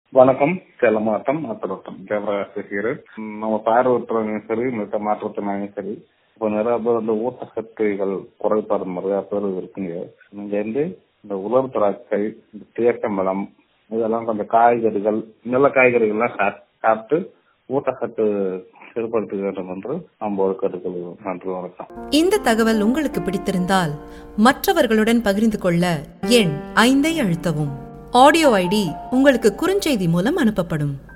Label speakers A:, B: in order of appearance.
A: வணக்கம் சேலம் மாவட்டம் அத்தரோட்டம் ஜெயபிரகாஷ் பேசுகிறேன் ம், நம்ம பார்வையற்றவங்க சரி மற்ற மாற்றுத்திறனாளியும் சரி இப்போ நிறைய பேர் வந்து ஊட்டச்சத்துகள் குறைபாடு நிறைய பேர் இருக்குங்க நீங்க வந்து இந்த உலர் திராட்சை இந்த தேக்கம்பழம் இதெல்லாம் கொஞ்சம் காய்கறிகள் நல்ல காய்கறிகள்லாம் சாப்- சாப்பிட்டு ஊட்டச்சத்து ஏற்படுத்த வேண்டும் என்று நம்ம ஒரு கேட்டுக்கொள்கிறோம் நன்றி வணக்கம்
B: இந்த தகவல் உங்களுக்கு பிடித்திருந்தால் மற்றவர்களுடன் பகிர்ந்து கொள்ள எண் ஐந்தை அழுத்தவும் ஆடியோ ஐடி உங்களுக்கு குறுஞ்செய்தி மூலம் அனுப்பப்படும்